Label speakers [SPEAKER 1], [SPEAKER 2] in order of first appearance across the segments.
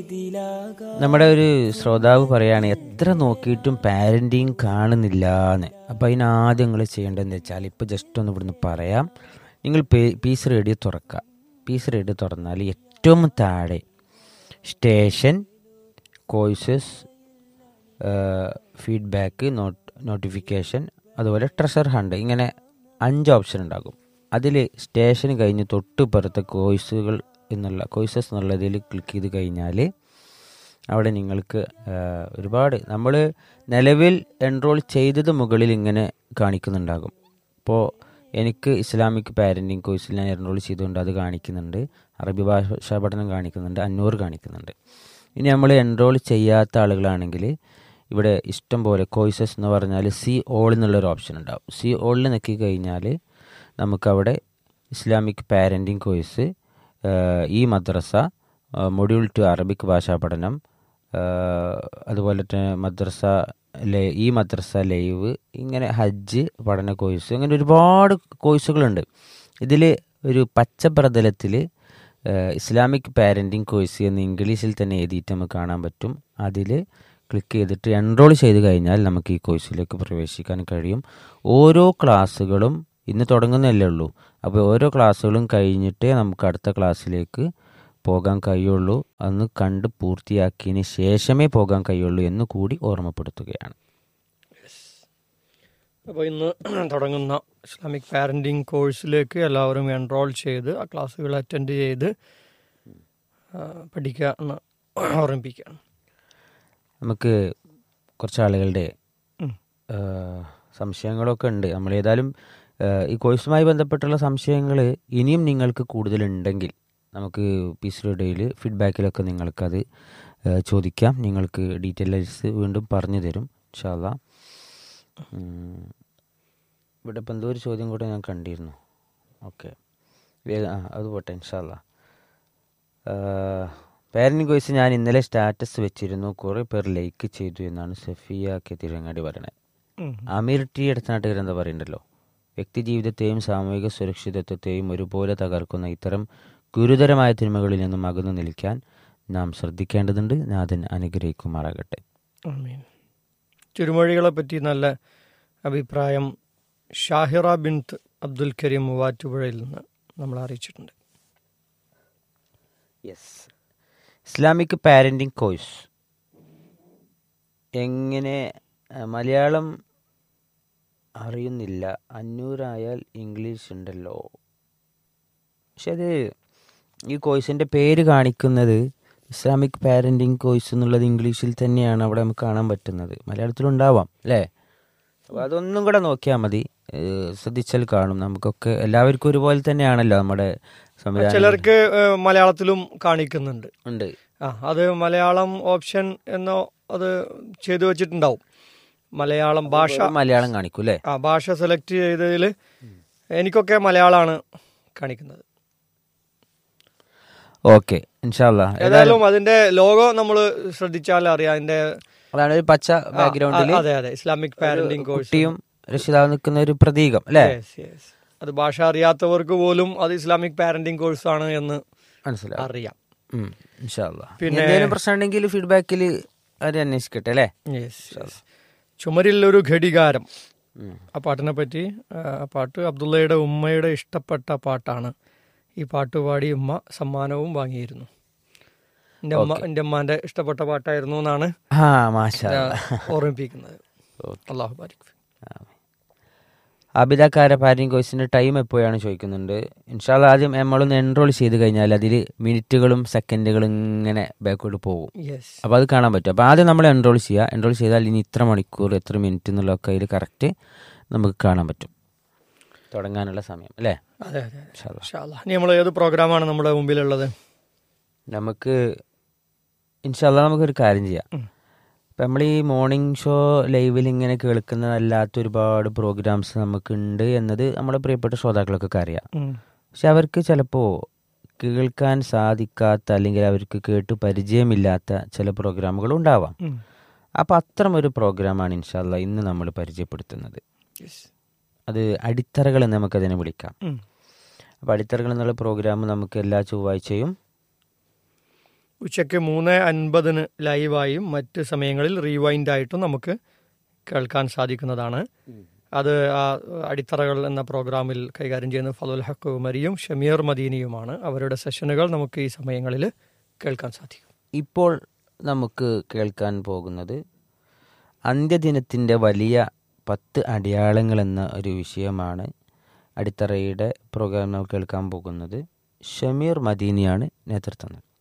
[SPEAKER 1] നമ്മുടെ ഒരു ശ്രോതാവ് പറയാണ് എത്ര നോക്കിയിട്ടും പാരന്റിങ് കാണുന്നില്ല എന്ന് അപ്പം അതിനാദ്യം നിങ്ങൾ ചെയ്യേണ്ടതെന്ന് വെച്ചാൽ ഇപ്പോൾ ജസ്റ്റ് ഒന്ന് ഇവിടുന്ന് പറയാം നിങ്ങൾ പീസ് റേഡിയോ തുറക്കുക പീസ് റേഡിയോ തുറന്നാൽ ഏറ്റവും താഴെ station courses feedback note notification അതുപോലെ ട്രഷർ ഹണ്ട് ഇങ്ങനെ അഞ്ച് ഓപ്ഷൻ ഉണ്ടാകും അതിൽ സ്റ്റേഷൻ കഴിഞ്ഞ് തൊട്ട് പുറത്തെ കോഴ്സുകൾ എന്നുള്ള കോഴ്സസ് എന്നുള്ളതിൽ ക്ലിക്ക് ചെയ്ത് കഴിഞ്ഞാൽ അവിടെ നിങ്ങൾക്ക് ആ, ഒരുപാട് നമ്മൾ നിലവിൽ എൻറോൾ ചെയ്തത് മുകളിൽ ഇങ്ങനെ കാണിക്കുന്നുണ്ടാകും ഇപ്പോൾ എനിക്ക് ഇസ്ലാമിക് പാരൻറ്റിങ് കോഴ്സിൽ ഞാൻ എൻറോൾ ചെയ്തുകൊണ്ട് അത് കാണിക്കുന്നുണ്ട് അറബി ഭാഷാ പഠനം കാണിക്കുന്നുണ്ട് അഞ്ഞൂറ് കാണിക്കുന്നുണ്ട് ഇനി നമ്മൾ എൻറോൾ ചെയ്യാത്ത ആളുകളാണെങ്കിൽ ഇവിടെ ഇഷ്ടം പോലെ കോഴ്സസ് എന്ന് പറഞ്ഞാൽ സി ഓൾ എന്നുള്ളൊരു ഓപ്ഷൻ ഉണ്ടാവും സി ഓളിൽ നിൽക്കി കഴിഞ്ഞാൽ നമുക്കവിടെ ഇസ്ലാമിക് പാരൻറ്റിങ് കോഴ്സ് ഈ മദ്രസ മൊഡ്യൂൾ ടു അറബിക് ഭാഷാ പഠനം ആ, അതുപോലെ തന്നെ മദ്രസ ലേ ഈ മദ്രസ ലൈവ് ഇങ്ങനെ ഹജ്ജ് പഠന കോഴ്സ് അങ്ങനെ ഒരുപാട് കോഴ്സുകളുണ്ട് ഇതിൽ ഒരു പച്ച പ്രതലത്തിൽ ഇസ്ലാമിക് പാരൻറ്റിങ് കോഴ്സ് എന്ന് ഇംഗ്ലീഷിൽ തന്നെ എഴുതിയിട്ട് നമുക്ക് കാണാൻ പറ്റും അതിൽ ക്ലിക്ക് ചെയ്തിട്ട് എൻറോൾ ചെയ്ത് കഴിഞ്ഞാൽ നമുക്ക് ഈ കോഴ്സിലേക്ക് പ്രവേശിക്കാൻ കഴിയും ഓരോ ക്ലാസ്സുകളും ഇന്ന് തുടങ്ങുന്നതല്ലേ ഉള്ളൂ അപ്പോൾ ഓരോ ക്ലാസ്സുകളും കഴിഞ്ഞിട്ടേ നമുക്ക് അടുത്ത ക്ലാസ്സിലേക്ക് പോകാൻ കഴിയുള്ളൂ അന്ന് കണ്ട് പൂർത്തിയാക്കിയതിന് ശേഷമേ പോകാൻ കഴിയുള്ളൂ എന്ന് കൂടി ഓർമ്മപ്പെടുത്തുകയാണ്
[SPEAKER 2] അപ്പോൾ ഇന്ന് തുടങ്ങുന്ന ഇസ്ലാമിക് പാരൻറ്റിങ് കോഴ്സിലേക്ക് എല്ലാവരും എൻറോൾ ചെയ്ത് ആ ക്ലാസ്സുകൾ അറ്റൻഡ് ചെയ്ത് ആ, പഠിക്കുക എന്ന് ഓർമ്മിപ്പിക്കുകയാണ്
[SPEAKER 1] നമുക്ക് കുറച്ച് ആളുകളുടെ
[SPEAKER 2] ഉം.
[SPEAKER 1] ആ, സംശയങ്ങളൊക്കെ ഉണ്ട് നമ്മൾ ഏതായാലും ആ, ഈ കോഴ്സുമായി ബന്ധപ്പെട്ടുള്ള സംശയങ്ങൾ ഇനിയും നിങ്ങൾക്ക് കൂടുതലുണ്ടെങ്കിൽ നമുക്ക് പീസ് റേഡിയോയിൽ ഫീഡ്ബാക്കിലൊക്കെ നിങ്ങൾക്കത് ആ, ചോദിക്കാം നിങ്ങൾക്ക് ഡീറ്റെയിൽസ് വീണ്ടും പറഞ്ഞു തരും ഇൻഷാല്ല ഇവിടെ ഇപ്പം എന്തോ ഒരു ചോദ്യം കൂടെ ഞാൻ കണ്ടിരുന്നു ഓക്കെ വേഗം ആ അത് പോട്ടെ ഇൻഷാല്ല പാരൻറ്റിങ് കോഴ്സ് ഞാൻ ഇന്നലെ സ്റ്റാറ്റസ് വെച്ചിരുന്നു കുറേ പേർ ലൈക്ക് ചെയ്തു എന്നാണ് സഫിയ കെ തിരങ്ങാടി പറയണത്
[SPEAKER 2] ഉം.
[SPEAKER 1] അമീർ ടി അടുത്തനാട്ടുകാർ എന്താ പറയണ്ടല്ലോ വ്യക്തി ജീവിതത്തെയും സാമൂഹിക സുരക്ഷിതത്വത്തെയും ഒരുപോലെ തകർക്കുന്ന ഇത്തരം ഗുരുതരമായ തിന്മകളിൽ നിന്നും അകന്നു നിൽക്കാൻ നാം ശ്രദ്ധിക്കേണ്ടതുണ്ട് നാഥൻ അനുഗ്രഹിക്കുമാറാകട്ടെ
[SPEAKER 2] ആമീൻ തിരുമൊഴികളെ പറ്റി നല്ല അഭിപ്രായം ഷാഹിറ ബിൻത്ത് അബ്ദുൽ കരീം മൂവാറ്റുപുഴയിൽ നിന്ന് നമ്മൾ അറിയിച്ചിട്ടുണ്ട്
[SPEAKER 1] യെസ് ഇസ്ലാമിക് പാരൻറ്റിങ് കോഴ്സ് എങ്ങനെ ആ, മലയാളം അറിയുന്നില്ല അഞ്ഞൂറായാൽ ഇംഗ്ലീഷ് ഉണ്ടല്ലോ പക്ഷെ അത് ഈ കോഴ്സിൻ്റെ പേര് കാണിക്കുന്നത് ഇസ്ലാമിക് പാരൻറ്റിങ് കോഴ്സ് എന്നുള്ളത് ഇംഗ്ലീഷിൽ തന്നെയാണ് അവിടെ നമുക്ക് കാണാൻ പറ്റുന്നത് മലയാളത്തിലുണ്ടാവാം അല്ലേ അപ്പോൾ അതൊന്നും കൂടെ നോക്കിയാൽ മതി ഏഹ് ശ്രദ്ധിച്ചാൽ കാണും നമുക്കൊക്കെ എല്ലാവർക്കും ഒരുപോലെ തന്നെയാണല്ലോ നമ്മുടെ സംവിധാനം
[SPEAKER 2] ചിലർക്ക് ഏഹ്, മലയാളത്തിലും കാണിക്കുന്നുണ്ട്
[SPEAKER 1] ഉണ്ട്
[SPEAKER 2] ആ അത് മലയാളം ഓപ്ഷൻ എന്നോ അത് ചെയ്തു വെച്ചിട്ടുണ്ടാവും മലയാളം ഭാഷ
[SPEAKER 1] മലയാളം കാണിക്കും അല്ലേ
[SPEAKER 2] ആ ഭാഷ സെലക്ട് ചെയ്തതിൽ എനിക്കൊക്കെ മലയാളമാണ് കാണിക്കുന്നത്
[SPEAKER 1] ഓക്കെ ഇൻഷാല്ല
[SPEAKER 2] ഏതായാലും അതിന്റെ ലോഗോ നമ്മൾ ശ്രദ്ധിച്ചാൽ അറിയാം അതിന്റെ
[SPEAKER 1] അതാണ് ഒരു പച്ച ബാക്ക്ഗ്രൗണ്ടിൽ
[SPEAKER 2] അതെ അതെ ഇസ്ലാമിക് പാരന്റിംഗ് കോഴ്സ്
[SPEAKER 1] കുട്ടിയും രക്ഷിതാവ് നിൽക്കുന്ന ഒരു പ്രതീകം അല്ലേ
[SPEAKER 2] അത് ഭാഷ അറിയാത്തവർക്ക് പോലും അത് ഇസ്ലാമിക് പാരന്റിംഗ് കോഴ്സ് ആണ് എന്ന്
[SPEAKER 1] മനസ്സിലാവും
[SPEAKER 2] അറിയാം
[SPEAKER 1] ഉം, ഇൻഷാല്ലാ
[SPEAKER 2] പിന്നെ-
[SPEAKER 1] എന്തെങ്കിലും പ്രശ്നം ഉണ്ടെങ്കിൽ ഫീഡ്ബാക്കിൽ അവർ അന്വേഷിക്കട്ടെ അല്ലേ
[SPEAKER 2] Yes, yes. ചുമരിൽ ഒരു ഘടികാരം
[SPEAKER 1] ഉം.
[SPEAKER 2] ആ പാട്ടിനെ പറ്റി ആ ആ പാട്ട് അബ്ദുള്ളയുടെ ഉമ്മയുടെ ഇഷ്ടപ്പെട്ട പാട്ടാണ് ഈ പാട്ട് പാടി ഉമ്മ സമ്മാനവും വാങ്ങിയിരുന്നു എൻ്റെ അമ്മ എൻ്റെ അമ്മാന്റെ ഇഷ്ടപ്പെട്ട പാട്ടായിരുന്നു എന്നാണ്
[SPEAKER 1] ആ മാഷാ
[SPEAKER 2] ഞാൻ ഓർമ്മിപ്പിക്കുന്നത് അള്ളാഹു ബാരിക്
[SPEAKER 1] അബിതാക്കാര പാരന്റിംഗ് കോഴ്സിന്റെ ടൈം എപ്പോഴാണ് ചോദിക്കുന്നുണ്ട് ഇൻഷാല്ല ആദ്യം നമ്മളൊന്ന് എൻറോൾ ചെയ്ത് കഴിഞ്ഞാൽ അതിൽ മിനിറ്റുകളും സെക്കൻഡുകളും ഇങ്ങനെ ബാക്കോട്ട് പോകും
[SPEAKER 2] യെസ്
[SPEAKER 1] അപ്പോൾ അത് കാണാൻ പറ്റും അപ്പോൾ ആദ്യം നമ്മൾ എൻറോൾ ചെയ്യുക എൻറോൾ ചെയ്താൽ ഇനി ഇത്ര മണിക്കൂർ എത്ര മിനിറ്റ് എന്നുള്ളതൊക്കെ അതിൽ കറക്റ്റ് നമുക്ക് കാണാൻ പറ്റും തുടങ്ങാനുള്ള സമയം അല്ലേ
[SPEAKER 2] അതെ അതെ അതെ
[SPEAKER 1] ഇൻഷാ അല്ലാ.
[SPEAKER 2] ഇൻഷാ അല്ലാ. ഇനി നമ്മൾ ഏത് പ്രോഗ്രാമാണ് നമ്മുടെ മുമ്പിലുള്ളത്
[SPEAKER 1] നമുക്ക് ഇൻഷാല്ല നമുക്കൊരു കാര്യം ചെയ്യാം
[SPEAKER 2] ഉം.
[SPEAKER 1] ഇപ്പം നമ്മൾ ഈ മോർണിംഗ് ഷോ ലൈവിൽ ഇങ്ങനെ കേൾക്കുന്നതല്ലാത്ത ഒരുപാട് പ്രോഗ്രാംസ് നമുക്കുണ്ട് എന്നത് നമ്മുടെ പ്രിയപ്പെട്ട ശ്രോതാക്കൾക്കൊക്കെ അറിയാം
[SPEAKER 2] ഉം.
[SPEAKER 1] പക്ഷെ അവർക്ക് ചിലപ്പോൾ കേൾക്കാൻ സാധിക്കാത്ത അല്ലെങ്കിൽ അവർക്ക് കേട്ട് പരിചയമില്ലാത്ത ചില പ്രോഗ്രാമുകൾ ഉണ്ടാവാം
[SPEAKER 2] ഉം.
[SPEAKER 1] അപ്പോൾ അത്തരം ഒരു പ്രോഗ്രാമാണ് ഇൻഷാല്ല ഇന്ന് നമ്മൾ പരിചയപ്പെടുത്തുന്നത്
[SPEAKER 2] Yes.
[SPEAKER 1] അത് അടിത്തറകൾ എന്ന് നമുക്കതിനെ വിളിക്കാം
[SPEAKER 2] ഉം.
[SPEAKER 1] അപ്പോൾ അടിത്തറകൾ എന്നുള്ള പ്രോഗ്രാം നമുക്ക് എല്ലാ ചൊവ്വാഴ്ചയും
[SPEAKER 2] ഉച്ചയ്ക്ക് മൂന്ന് അൻപതിന് ലൈവായും മറ്റ് സമയങ്ങളിൽ റീവൈൻഡായിട്ടും നമുക്ക് കേൾക്കാൻ സാധിക്കുന്നതാണ് അത് ആ അടിത്തറകൾ എന്ന പ്രോഗ്രാമിൽ കൈകാര്യം ചെയ്യുന്ന ഫലുൽ ഹക്ക് ഉമരിയും ഷമീർ മദീനിയുമാണ് അവരുടെ സെഷനുകൾ നമുക്ക് ഈ സമയങ്ങളിൽ കേൾക്കാൻ സാധിക്കും
[SPEAKER 1] ഇപ്പോൾ നമുക്ക് കേൾക്കാൻ പോകുന്നത് അന്ത്യദിനത്തിൻ്റെ വലിയ പത്ത് അടയാളങ്ങൾ എന്ന ഒരു വിഷയമാണ് അടിത്തറയുടെ പ്രോഗ്രാം നമുക്ക് കേൾക്കാൻ പോകുന്നത് ഷമീർ മദീനിയാണ് നേതൃത്വം നൽകുന്നത്.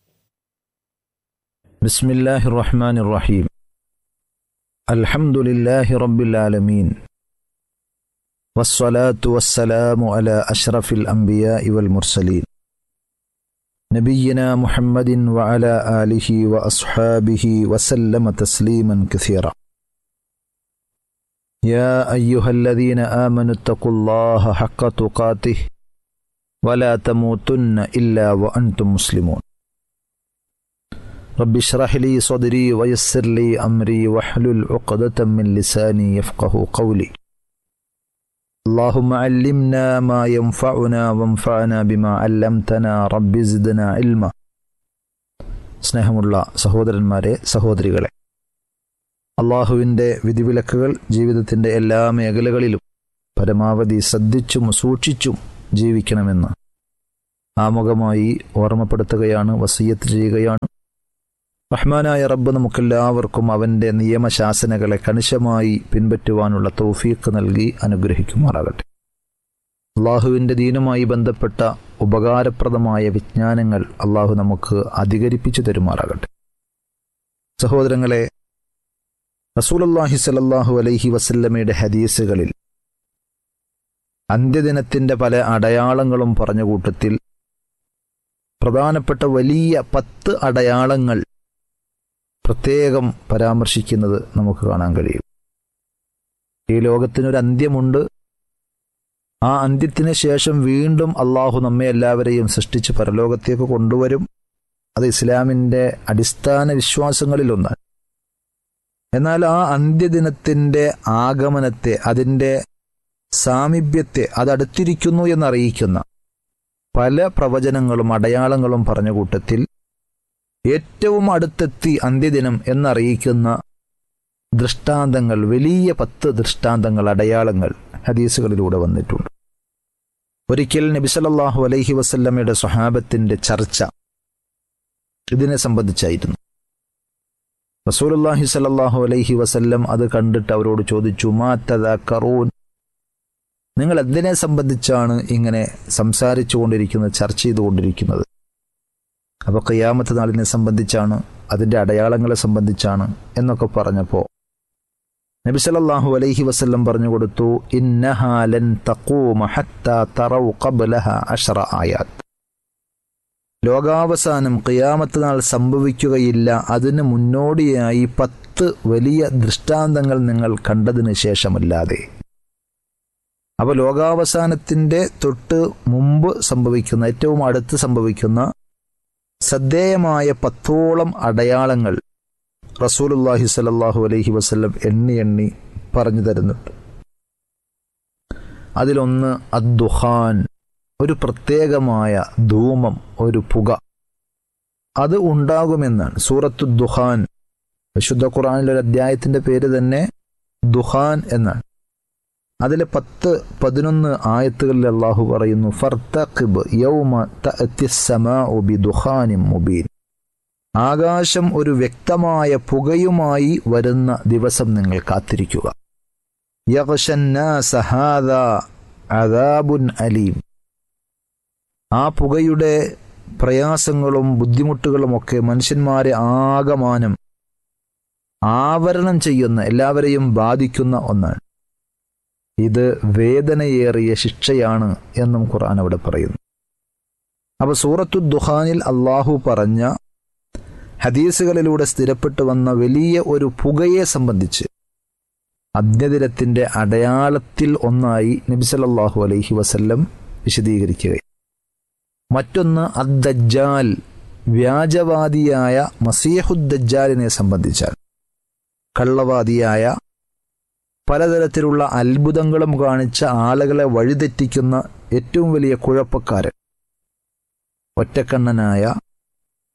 [SPEAKER 3] بسم الله الرحمن الرحيم الحمد لله رب العالمين والصلاة والسلام على أشرف الأنبياء والمرسلين نبينا محمد وعلى آله وأصحابه وسلم تسليما كثيرا يا أيها الذين آمنوا اتقوا الله حق تقاته ولا تموتن إلا وأنتم مسلمون رب اشرح لي صدري ويسر لي أمري واحلل عقدة من لساني يفقه قولي اللهم علمنا ما ينفعنا وانفعنا بما علمتنا رب زدنا علما സ്നേഹമുള്ള സഹോദരന്മാരെ സഹോദരികളെ അള്ളാഹുവിൻ്റെ വിധിവിലക്കുകൾ ജീവിതത്തിൻ്റെ എല്ലാ മേഖലകളിലും പരമാവധി ശ്രദ്ധിച്ചും സൂക്ഷിച്ചും ജീവിക്കണമെന്ന് ആമുഖമായി ഓർമ്മപ്പെടുത്തുകയാണ് വസീയത്ത് ചെയ്യുകയാണ് റഹ്മാനായ റബ്ബ് നമുക്കെല്ലാവർക്കും അവൻ്റെ നിയമശാസനകളെ കണിശമായി പിൻപറ്റുവാനുള്ള തൗഫീഖ് നൽകി അനുഗ്രഹിക്കുമാറാകട്ടെ അള്ളാഹുവിൻ്റെ ദീനുമായി ബന്ധപ്പെട്ട ഉപകാരപ്രദമായ വിജ്ഞാനങ്ങൾ അള്ളാഹു നമുക്ക് അധികരിപ്പിച്ചു തരുമാറാകട്ടെ സഹോദരങ്ങളെ റസൂലല്ലാഹി സലല്ലാഹു അലൈഹി വസല്ലമയുടെ ഹദീസുകളിൽ അന്ത്യദിനത്തിൻ്റെ പല അടയാളങ്ങളും പറഞ്ഞ കൂട്ടത്തിൽ പ്രധാനപ്പെട്ട വലിയ പത്ത് അടയാളങ്ങൾ പ്രത്യേകം പരാമർശിക്കുന്നത് നമുക്ക് കാണാൻ കഴിയും ഈ ലോകത്തിനൊരു അന്ത്യമുണ്ട് ആ അന്ത്യത്തിന് ശേഷം വീണ്ടും അള്ളാഹു നമ്മെ എല്ലാവരെയും സൃഷ്ടിച്ച് പരലോകത്തേക്ക് കൊണ്ടുവരും അത് ഇസ്ലാമിൻ്റെ അടിസ്ഥാന വിശ്വാസങ്ങളിലൊന്നാണ് എന്നാൽ ആ അന്ത്യദിനത്തിൻ്റെ ആഗമനത്തെ അതിൻ്റെ സാമീപ്യത്തെ അത് അടുത്തിരിക്കുന്നു എന്നറിയിക്കുന്ന പല പ്രവചനങ്ങളും അടയാളങ്ങളും പറഞ്ഞ കൂട്ടത്തിൽ ഏറ്റവും അടുത്തെത്തി അന്ത്യദിനം എന്നറിയിക്കുന്ന ദൃഷ്ടാന്തങ്ങൾ വലിയ പത്ത് ദൃഷ്ടാന്തങ്ങൾ അടയാളങ്ങൾ ഹദീസുകളിലൂടെ വന്നിട്ടുണ്ട് ഒരിക്കൽ നബിസലല്ലാഹു അലൈഹി വസല്ലമയുടെ സ്വഹാബത്തിന്റെ ചർച്ച ഇതിനെ സംബന്ധിച്ചായിരുന്നു റസൂലുള്ളാഹി സല്ലല്ലാഹു അലൈഹി വസല്ലം അത് കണ്ടിട്ട് അവരോട് ചോദിച്ചു മാ തദാക്കറൂൻ നിങ്ങൾ എന്തിനെ സംബന്ധിച്ചാണ് ഇങ്ങനെ സംസാരിച്ചു കൊണ്ടിരിക്കുന്നത് ചർച്ച ചെയ്തുകൊണ്ടിരിക്കുന്നത് അപ്പോൾ ഖിയാമത്ത് നാളിനെ സംബന്ധിച്ചാണ് അതിൻ്റെ അടയാളങ്ങളെ സംബന്ധിച്ചാണ് എന്നൊക്കെ പറഞ്ഞപ്പോൾ നബി സല്ലല്ലാഹു അലൈഹി വസല്ലം പറഞ്ഞു കൊടുത്തു ഇന്നഹാലൻ തഖൂമ ഹത്താ തറൗ ഖബ്ലഹ അഷ്റ ആയാത്ത് ലോകാവസാനം ഖിയാമത്ത് നാൾ സംഭവിക്കുകയില്ല അതിന് മുന്നോടിയായി പത്ത് വലിയ ദൃഷ്ടാന്തങ്ങൾ നിങ്ങൾ കണ്ടതിന് ശേഷമല്ലാതെ അപ്പോൾ ലോകാവസാനത്തിൻ്റെ തൊട്ട് മുമ്പ് സംഭവിക്കുന്ന ഏറ്റവും അടുത്ത് സംഭവിക്കുന്ന ശ്രദ്ധേയമായ പത്തോളം അടയാളങ്ങൾ റസൂലുല്ലാഹി സലല്ലാഹു അലൈഹി വസ്ല്ലം എണ്ണി എണ്ണി പറഞ്ഞു തരുന്നുണ്ട് അതിലൊന്ന് അദ്ദുഹാൻ ഒരു പ്രത്യേകമായ ധൂമം ഒരു പുക അത് ഉണ്ടാകുമെന്നാണ് സൂറത്തു ദുഹാൻ വിശുദ്ധ ഖുറാനിലെ ഒരു അധ്യായത്തിന്റെ പേര് തന്നെ ദുഹാൻ എന്നാണ് അതിലെ പത്ത് പതിനൊന്ന് ആയത്തുകളിൽ അള്ളാഹു പറയുന്നു ഫർത്തഖിബ് യൗമ തഅതി സമാഉ ബിദുഖാനിൻ മുബീൻ ആകാശം ഒരു വ്യക്തമായ പുകയുമായി വരുന്ന ദിവസം നിങ്ങൾ കാത്തിരിക്കുക യഗ്ശന്നാസ ഹാദാ അദാബുൻ അലീം ആ പുകയുടെ പ്രയാസങ്ങളും ബുദ്ധിമുട്ടുകളുമൊക്കെ മനുഷ്യന്മാരെ ആകമാനം ആവരണം ചെയ്യുന്ന എല്ലാവരെയും ബാധിക്കുന്ന ഒന്നാണ് ഇത് വേദനയേറിയ ശിക്ഷയാണ് എന്നും ഖുർആൻ അവിടെ പറയുന്നു അപ്പൊ സൂറത്തു ദുഹാനിൽ അള്ളാഹു പറഞ്ഞ ഹദീസുകളിലൂടെ സ്ഥിരപ്പെട്ടു വന്ന വലിയ ഒരു പുകയെ സംബന്ധിച്ച് അദ്യദിനത്തിന്റെ അടയാളത്തിൽ ഒന്നായി നബിസലല്ലാഹു അലൈഹി വസല്ലം വിശദീകരിക്കുകയും മറ്റൊന്ന് അദ്ദജ്ജാൽ വ്യാജവാദിയായ മസീഹുദ്ദജ്ജാലിനെ സംബന്ധിച്ചാണ് കള്ളവാദിയായ പലതരത്തിലുള്ള അത്ഭുതങ്ങളും കാണിച്ച ആളുകളെ വഴിതെറ്റിക്കുന്ന ഏറ്റവും വലിയ കുഴപ്പക്കാരൻ ഒറ്റക്കണ്ണനായ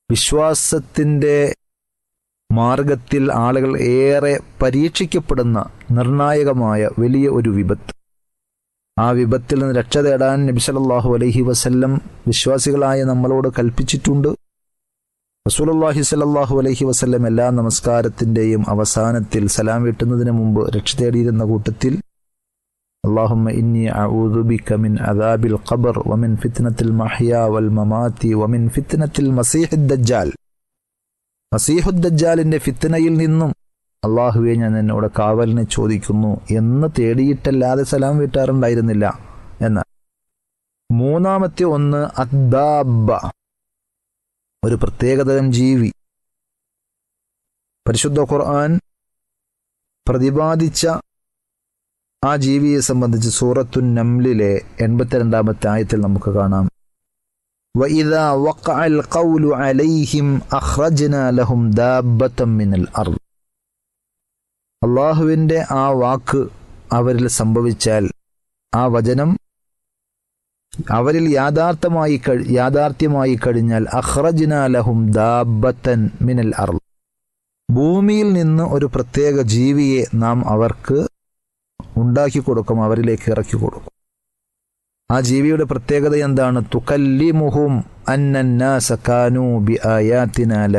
[SPEAKER 3] വിശ്വാസത്തിൻ്റെ മാർഗത്തിൽ ആളുകൾ ഏറെ പരീക്ഷിക്കപ്പെടുന്ന നിർണായകമായ വലിയ ഒരു വിപത്ത് ആ വിപത്തിൽ നിന്ന് രക്ഷ തേടാൻ നബി സല്ലല്ലാഹു അലൈഹി വസല്ലം വിശ്വാസികളായ നമ്മളോട് കൽപ്പിച്ചിട്ടുണ്ട് റസൂലുള്ളാഹി സ്വല്ലല്ലാഹു അലൈഹി വസല്ലം എല്ലാ നമസ്കാരത്തിൻ്റെയും അവസാനത്തിൽ സലാം വീട്ടുന്നതിന് മുമ്പ് രക്ഷ തേടിയിരുന്ന കൂട്ടത്തിൽ اللهم إني أعوذ بك من عذاب القبر ومن فتنة المحيا والممات ومن فتنة المسيح الدجال മസീഹു ദജ്ജാലിന്റെ ഫിത്തനയിൽ നിന്നും അള്ളാഹുവെ ഞാൻ എന്നോട് കാവലിനെ ചോദിക്കുന്നു എന്ന് തേടിയിട്ടല്ലാതെ സലാം വീട്ടാറുണ്ടായിരുന്നില്ല എന്ന് മൂന്നാമത്തെ ഒന്ന് അദ്ദാബ ഒരു പ്രത്യേകതരം ജീവി പരിശുദ്ധ ഖുർആൻ പ്രതിപാദിച്ച ആ ജീവിയെ സംബന്ധിച്ച് സൂറത്തു നംലിലെ എൺപത്തിരണ്ടാമത്തെ ആയത്തിൽ നമുക്ക് കാണാം وإذا وقع القول عليهم أخرجنا لهم دابة من الأرض അള്ളാഹുവിൻ്റെ ആ വാക്ക് അവരിൽ സംഭവിച്ചാൽ ആ വചനം അവരിൽ യാഥാർത്ഥമായി കഴി യാഥാർത്ഥ്യമായി കഴിഞ്ഞാൽ അഹ്റജ്ന ലഹും ദാബത്തൻ മിനൽ അർ ഭൂമിയിൽ നിന്ന് ഒരു പ്രത്യേക ജീവിയെ നാം അവർക്ക് ഉണ്ടാക്കി കൊടുക്കും അവരിലേക്ക് ഇറക്കി കൊടുക്കും ആ ജീവിയുടെ പ്രത്യേകത എന്താണ് തുക്കല്ലിമുഹും അന്നന്നാസ കാനൂ ബി ആയാത്തിന